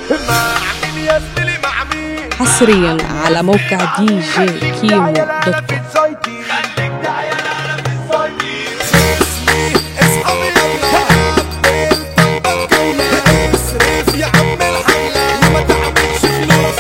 مع مين يا زميلي مع مين حصريا على موقع دي جي كيمو دوت كوم اصحابي يلا اصرف يا عم الحلا وما تعملش فلوس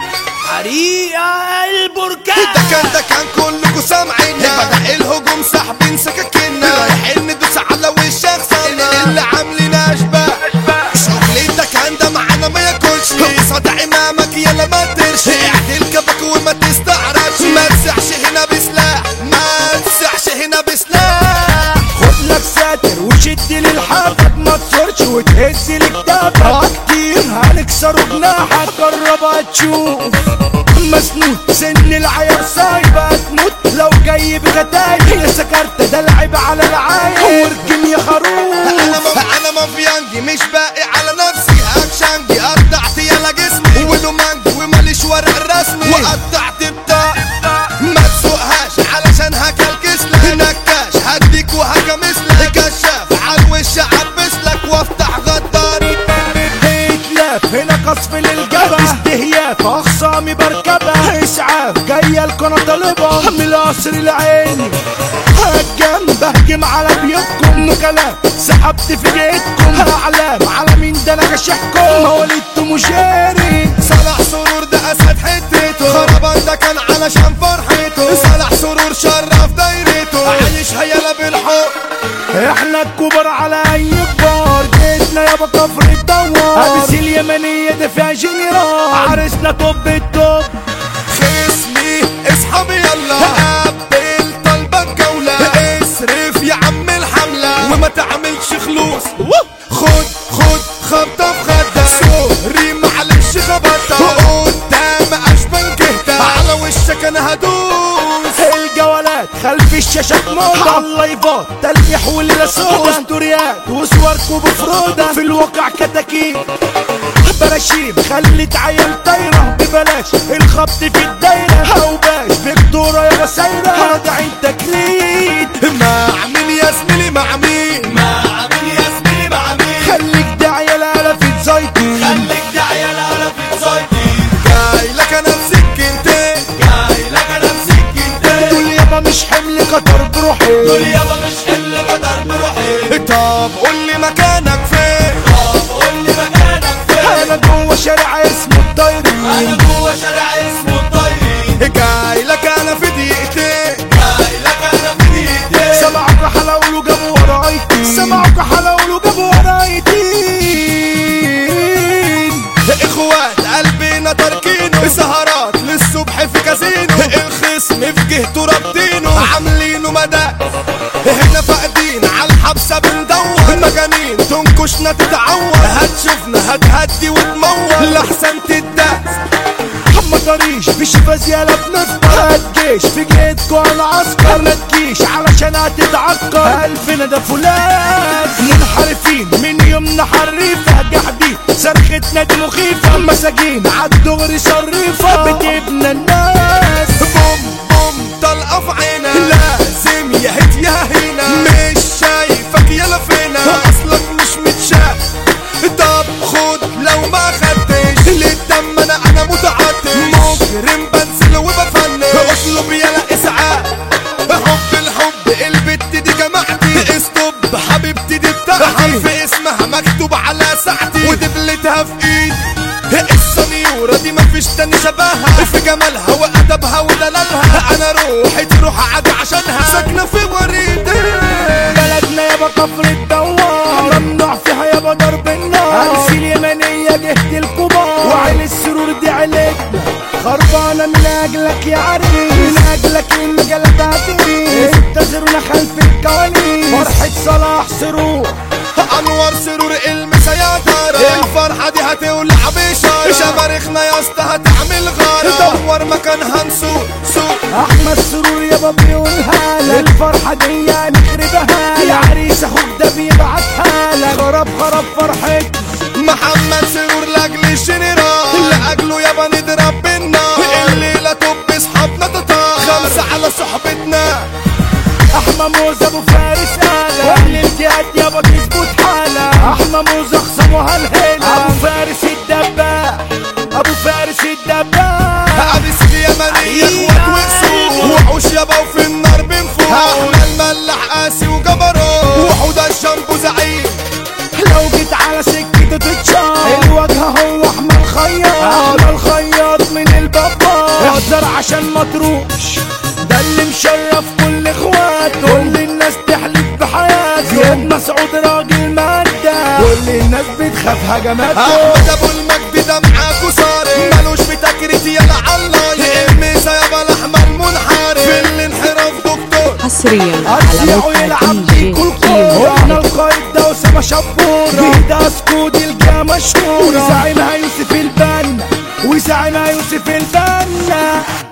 حريقة البركان ده كان ده كان كلكوا سامعين بدأ الهجوم ساحبين سكاكينا رايحين ندوس على وش خسرنا اللي عاملين اشباح شغلي ده كان ده معانا ما ياكلش قصاد امامك يلا ما ترش اعدل كبك وما تستعرضش ما تسعش هنا بسلاح ما تسعش هنا بسلاح خد لك ساتر وشد للحافظ ما تصرش وتهز لكتابك كتير هنكسر جناحك جرب تشوف مسنود سن العيار سايبة تموت لو جاي بغتايب يا سكرت ده العيب على العايب واركن يا انا خروف ما انا مافيانجي مش باقي على نفسي اكشنجي قطعت يلا جسمي ولومانجي وماليش ورق رسمي وقطعت بتاع ما تسوقهاش علشان هكلكسلك نكاش هديك وهكمسلك كشاف على الوش عبسلك وافتح غدار اتلاف هنا قصف للجبهة استهياف اخصامي بركبها اسعاف جاية القناة طالبة من القصر العيني هجم بهجم على بيوتكم نكلات سحبت في جيتكم اعلام على مين ده انا كشحكم مواليد مشاري صلاح سرور ده اسد حتته خربان ده كان علشان فرحته صلاح سرور شرف دايرته عايش هيلا بالحب احنا الكبار على اي كبار جيتنا يابا كفر الدوار ابس اليمنية ده فيها جنرال عرسنا توب التوب خصمي اصحابي يلا قبل طلبك جولة اصرف يا عم الحملة وما تعملش خلوص خد خد خبطة في خدة سوري معلش خبطة قدام اشبال جهدة على وشك انا هدوس الجولات خلف الشاشات موضة اللايفات تلميح والليلة سودا ستوريات وصوركوا بفرودة في الواقع كتاكيت براشيم خلت عيال طايرة ببلاش الخبط في الدايرة او باش بقدورة يا بسايرة راجعين تكليت مع مين يا زميلي مع مين مع مين يا زميلي مع مين خليك داعية لألف زايتي خليك داعية لألف زايدين جاي لك انا بسكنتين جاي لك انا بسكنتين دول يابا مش حمل قطر بروحي يابا مش حل قدر بروحي طب قول لي مكانك فين طب قول لي مكانك فين انا جوه شارع اسمه الدايري جوه شارع اسمه الطيري جاي لك انا في دقيقتين جاي لك انا في دقيقتين سمعوك حلاولو جابوا ورايتي سمعوك حلاولو جابوا ورايتي اخوات قلبنا تركينه سهرات للصبح في كازينو الخصم في جهته رابطينه عاملينه مدى هنا فاقدين على الحبسة بندور مجانين تنكشنا تتعور هتشوفنا هتهدي وتمور لحسن تداس ما طريش في شفازيالة بنفطر هتجيش في جيتكو على عسكر ما تجيش علشان هتتعكر ألفنا ده فلان منحرفين من يومنا حريفة جحدين صرختنا دي مخيفة مساجين عالدغري شريفة بتبنى الناس بوم بوم طلقة في عينا لازم يا هت يا هنا مش شايفك يلا فينا اصلك مش متشاف طب خد لو ما خدتش للدم انا انا متعاطف مجرم بنزل وبفنش اطلب يلا اسعاف حب الحب البت دي جماعتي استوب حبيبتي دي بتاعتي حرف اسمها مكتوب على ساعتي ودبلتها في ايدي السنيورة دي مفيش تاني شبهها في جمالها وأدبها ودلالها أنا روحي تروح عادي عشانها ساكنة في وريدي بلدنا يابا كفر الدوار ممنوع فيها يابا ضرب النار ألف اليمنية جهد الكبار وعين السرور دي عيلتنا خربانة من أجلك يا عريس من أجلك المجالات هتقيس انتظرونا خلف الكواليس فرحة صلاح سرور أنور سرور المسا يا ترى الفرحة دي هتولع بشارة شمارخنا يا اسطى هتعمل غارة دور مكانها نسوق سوق أحمد سرور يابا بيقولها لك الفرحة دي نخربها يا عريس أخوك ده بيبعتها لك خراب خراب فرحتي محمد سرور لاجل الجنرال لاجله يابا نضرب بالنار الليله توب اصحابنا تطار خمسه على صحبتنا احمى موزة ابو فارس آلة واهل الجهاد يابا تظبط حالة احمى موزة خصم وهالهيلة ابو فارس الدبابة يخسر عشان مطروش ده اللي مشرف كل اخواته كل الناس تحلف بحياته زياد مسعود راجل مادة كل الناس بتخاف هجماته احمد ابو المجد ده معاكو صارم ملوش بتكريت يا لعلاي الميسا يابا الاحمر منحارب في الانحراف دكتور حصريا على هتسيعوا موقع يلعب دي جي بيكوا كيمو الكورة احنا دوت كوم القايد ده اسامة شبورة ده سكود الجا مشهورة وزعيمها يوسف البنا وزعيمها يوسف البنا